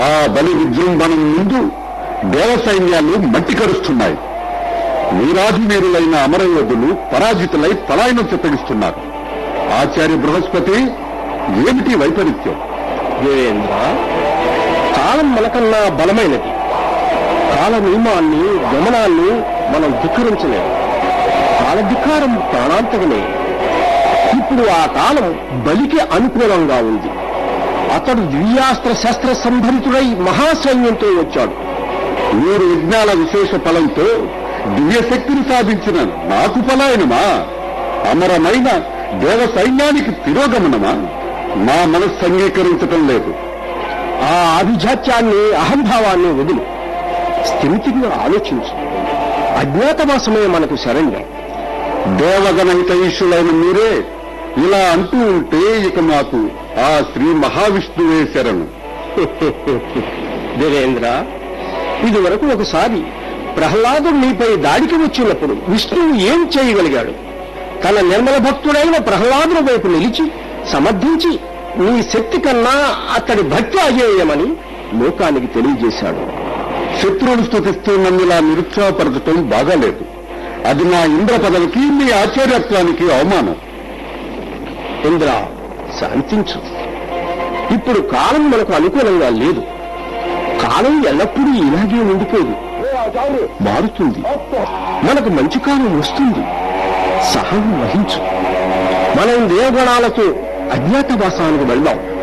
ఆ బలి విజృంభణం ముందు దేవ సైన్యాలు మట్టి కరుస్తున్నాయి వీరాధివీరులైన అమరయోధులు పరాజితులై పలాయనం చిత్తగిస్తున్నారు ఆచార్య బృహస్పతి ఏమిటి వైపరీత్యం దేవేంద్ర కాలం మనకన్నా బలమైనది కాల నియమాన్ని గమనాన్ని మనం ధిక్కరించలేము కాల ధిక్కారం ప్రాణాంతకమే ఇప్పుడు ఆ కాలం బలికి అనుకూలంగా ఉంది అతడు దివ్యాస్త్ర శస్త్ర సంభరితుడై మహాసైన్యంతో వచ్చాడు మీరు విజ్ఞాన విశేష ఫలంతో దివ్యశక్తిని సాధించిన నాకు పలాయనమా అమరమైన దేవ సైన్యానికి తిరోగమనమా నా మనస్సు అంగీకరించటం లేదు ఆ అభిజాత్యాన్ని అహంభావాన్ని వదిలి స్థిమితంగా ఆలోచించు అజ్ఞాతవాసమే మనకు శరణ్యం దేవగణ హితైషులైన మీరే ఇలా అంటూ ఉంటే ఇక మాకు ఆ శ్రీ మహావిష్ణువే శరణు దేవేంద్ర ఇది వరకు ఒకసారి ప్రహ్లాదుడు నీపై దాడికి వచ్చినప్పుడు విష్ణువు ఏం చేయగలిగాడు తన నిర్మల భక్తుడైన ప్రహ్లాదుని వైపు నిలిచి సమర్థించి నీ శక్తి కన్నా అతడి భక్తి అజేయమని లోకానికి తెలియజేశాడు శత్రువులు స్థుతిస్తూ నన్ను ఇలా నిరుత్సాహపరచటం బాగాలేదు అది నా ఇంద్ర పదవికి మీ ఆచార్యత్వానికి అవమానం ఇంద్ర శాంతించు ఇప్పుడు కాలం మనకు అనుకూలంగా లేదు కాలం ఎల్లప్పుడూ ఇలాగే ఉండిపోదు మారుతుంది మనకు మంచి కాలం వస్తుంది సహనం వహించు మనం దేవగణాలతో అజ్ఞాతవాసానికి వెళ్దాం